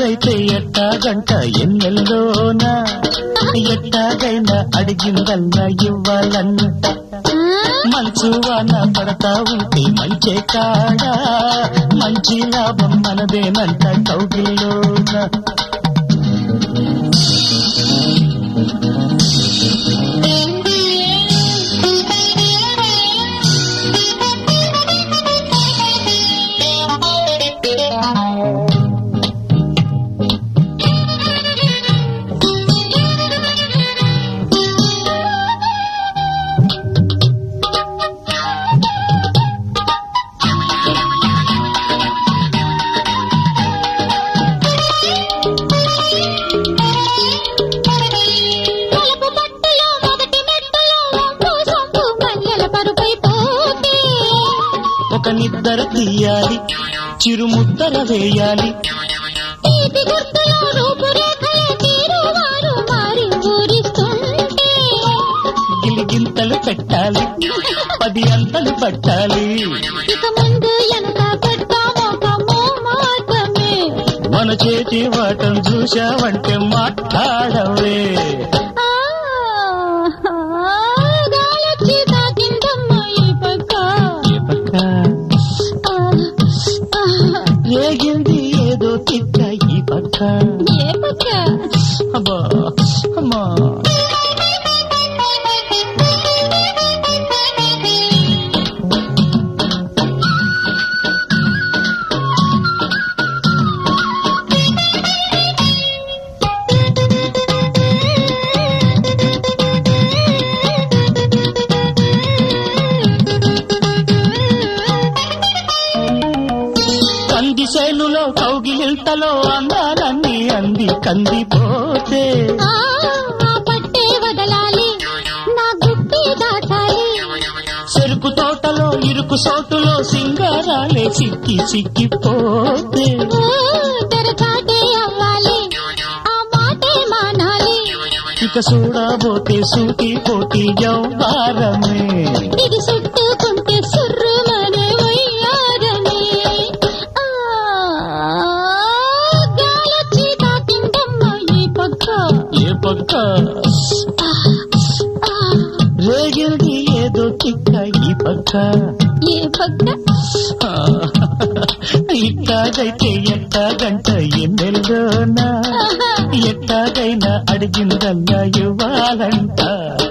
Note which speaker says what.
Speaker 1: ఎట్టాగైతే ఎట్టాగంట ఎన్నెల్లోన ఎట్టాగైనా అడిగిందల్లా ఇవ్వాలంట మంచు వాన పడతా ఉంటే మంచే కాడా మంచి లాభం మనదేనంట కౌగిల్లోన
Speaker 2: తలుపు పట్టులో మొదటి మెట్టులో వంపు సొంపు మల్లెల పరుపై పోతే
Speaker 1: ఒక నిద్దర తీయాలి చిరుముద్దర వేయాలి
Speaker 2: తీపి గుర్తులో రూపురేఖలే తీరువారు మారి ఊరిస్తుంటే
Speaker 1: గిలిగింతలు పెట్టాలి పది అంతలు పట్టాలి
Speaker 2: ఇక ముందు ఎంత పెద్దామో కమ్మో మాత్రమే
Speaker 1: మన చేతి వాటం చూశావంటే మాట్లాడవే
Speaker 2: ఆ, గాలొచ్చి తాకిందమ్మ ఈ పక్క
Speaker 1: ఏ పక్క
Speaker 2: ఆ, ఆ,
Speaker 1: రేగింది ఏదో తిక్క ఈ పక్క
Speaker 2: ఏ పక్క
Speaker 1: అబ్బా అమ్మా కంది శైలులో కౌగిలింతలో అందాలన్నీ అంది కందిపోతే
Speaker 2: ఆ, ఆ పట్టే వదలాలి నా గుట్టి దాటాలి
Speaker 1: చెరుకు తోటలో ఇరుకు సోటులో సింగారాలే సిక్కి సిక్కిపోతే
Speaker 2: ఓ, తెరచాటే అవ్వాలి ఆ మాటే మానాలి
Speaker 1: ఇక చూడబోతే సూటి పోటీ యౌవారమే
Speaker 2: ఇది చుట్టుకుంటే సుర్రుమనే వయ్యారని ఆ, గాలొచ్చి తాకిందమ్మ ఈ పక్క
Speaker 1: ఏ పక్క
Speaker 2: ఆ, ఆ,
Speaker 1: రేగింది ఏదో తిక్క ఈ పక్క
Speaker 2: ఏ పక్క
Speaker 1: ఆ, ఇట్టాగైతే ఎట్టాగంట ఎన్నెల్లోనా
Speaker 2: ఆహా.
Speaker 1: ఎట్టాగైనా అడిగిందల్లా ఇవ్వాలంట